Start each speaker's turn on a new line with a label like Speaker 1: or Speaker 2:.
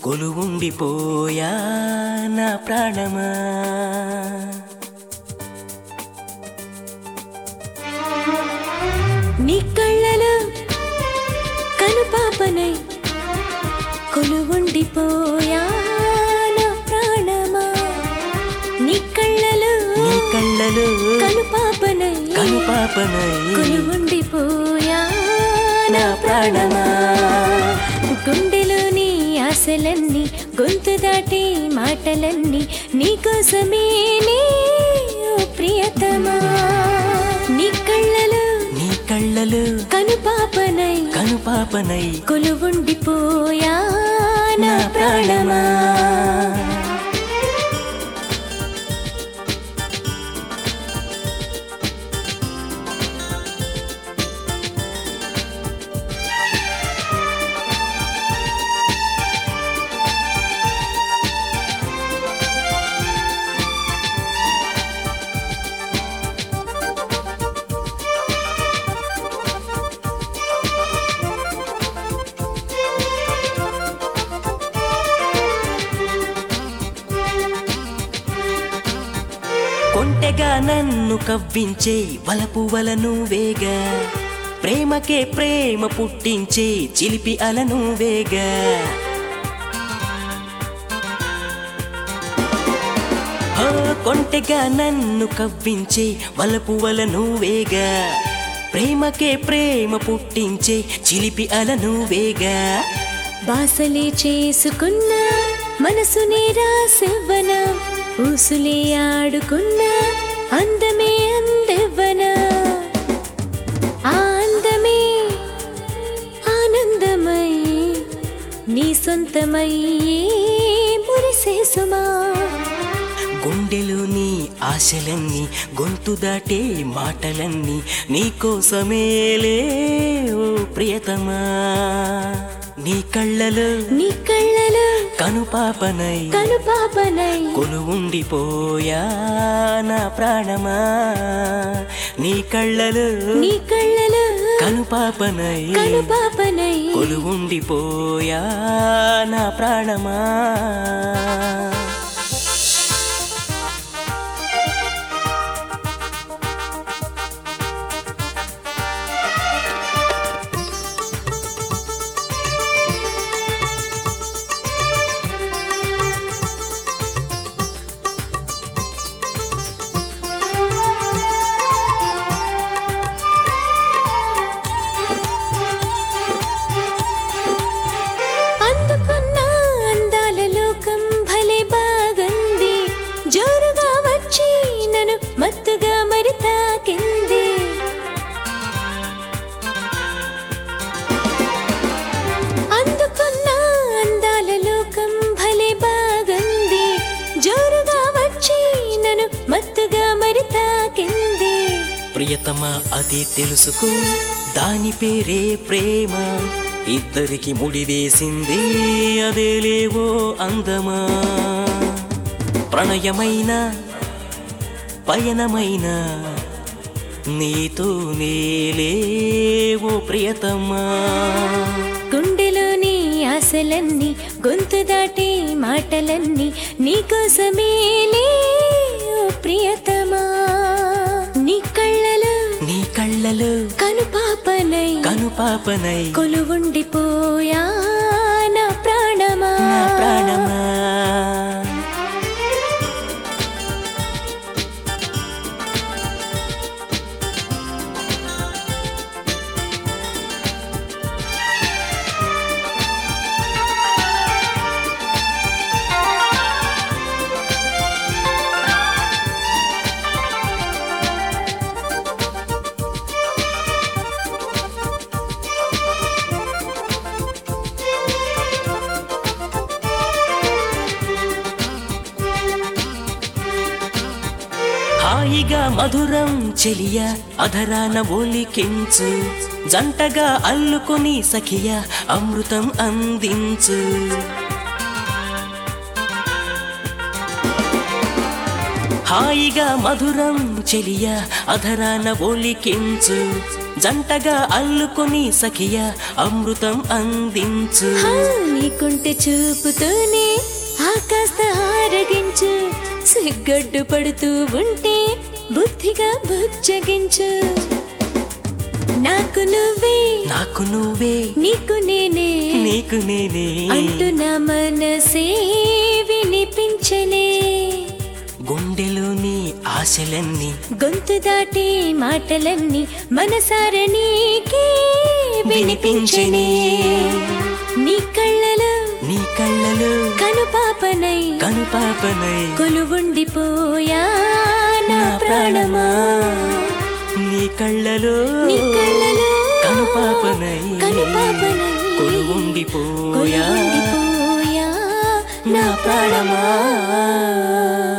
Speaker 1: కొలువుండిపోయా నా ప్రాణమా
Speaker 2: నీ కళ్ళలో కనుపాపనై కొలువుండిపోయా నా ప్రాణమా నీ కళ్ళలో
Speaker 1: నీ కళ్ళలో
Speaker 2: కనుపాపనై
Speaker 1: కనుపాపనై
Speaker 2: కొలువుండిపోయా
Speaker 1: నా ప్రాణమా
Speaker 2: గుండెలోని ఆశలన్నీ గొంతు దాటి మాటలన్నీ నీకోసమేనే ఓ ప్రియతమా నీ కళ్ళలో
Speaker 1: నీ కళ్ళలో
Speaker 2: కనుపాపనై
Speaker 1: కనుపాపనై
Speaker 2: కొలువుండిపోయా నా
Speaker 1: నా
Speaker 2: ప్రాణమా
Speaker 1: ప్రాణమా కొంటెగా నన్ను కవ్వించే వలపు వలను వేగా ప్రేమకే ప్రేమ పుట్టించే చిలిపి అలను వేగా ఓ కొంటెగా నన్ను కవ్వించే వలపు వలను వేగా ప్రేమకే ప్రేమ పుట్టించే చిలిపి అలను వేగా
Speaker 2: బాసలే చేసుకున్న మనసునే రాసివ్వన ఊసులే ఆడుకున్న అందమే అందెవ్వన ఆ అందమే ఆనందమై నీ సొంతమై మురిసేసుమా
Speaker 1: గుండెలోని ఆశలన్నీ గొంతు దాటే మాటలన్నీ నీకోసమేలే ఓ ప్రియతమా నీ కళ్ళలో
Speaker 2: నీ కళ్ళలో
Speaker 1: కనుపాపనై
Speaker 2: కనుపాపనై
Speaker 1: కొలువుండిపోయా నా ప్రాణమా నీ కళ్ళలో
Speaker 2: నీ కళ్ళలో
Speaker 1: కనుపాపనై
Speaker 2: కనుపాపనై
Speaker 1: కొలువుండిపోయా నా ప్రాణమా
Speaker 2: అందుకున్న అందాల లోకం భలే బాగుంది జోరుగా వచ్చి నన్ను మత్తుగా మరి తాకింది అందుకున్న అందాల లోకం భలే బాగుంది జోరుగా వచ్చి నన్ను మత్తుగా మరి తాకింది
Speaker 1: ప్రియతమా అది తెలుసుకో దాని పేరే ప్రేమ ఇద్దరికి ముడివేసింది అదే లేవో అందమా ప్రణయమైన పయనమైన నీతో నేలేవో ప్రియతమా
Speaker 2: గుండెలోని ఆశలన్నీ గొంతు దాటి మాటలన్నీ నీకోసమేలే ఓ ప్రియతమా నీ కళ్ళలో
Speaker 1: నీ కళ్ళలో
Speaker 2: కనుపాపనై
Speaker 1: కనుపాపనై
Speaker 2: కొలువుండిపోయా నా ప్రాణమా
Speaker 1: నా ప్రాణమా హాయిగా మధురం చెలియ అధరాన ఒలికించు జంటగా అల్లుకొని సఖియ అమృతం అందించు హాయిగా మధురం చెలియ అధరాన ఒలికించు జంటగా అల్లుకొని సఖియ అమృతం అందించు
Speaker 2: హా, నీకుంటే చూపుతూనే ఆకాశ ఆరగించు సిగ్గడ్డు పడుతూ ఉంటే బుద్ధిగా బుజ్జగించు నాకు నువ్వే
Speaker 1: నాకు నువ్వే
Speaker 2: నీకు నేనే
Speaker 1: నీకు నేనే
Speaker 2: అంటూ నా మనసే వినిపించనే
Speaker 1: గుండెలోని ఆశలన్నీ
Speaker 2: గొంతు దాటి మాటలన్నీ మనసార నీకే వినిపించనే నీ కళ్ళలో
Speaker 1: నీ కళ్ళలో
Speaker 2: కనుపాపనై
Speaker 1: కనుపాపనై
Speaker 2: కొలువుండిపోయా నా ప్రాణమా
Speaker 1: నీ కళ్ళలో
Speaker 2: నీ కళ్ళలో
Speaker 1: కనుపాపనై
Speaker 2: కనుపాపనై
Speaker 1: కొలువుండిపోయా
Speaker 2: కొలువుండిపోయా నా ప్రాణమా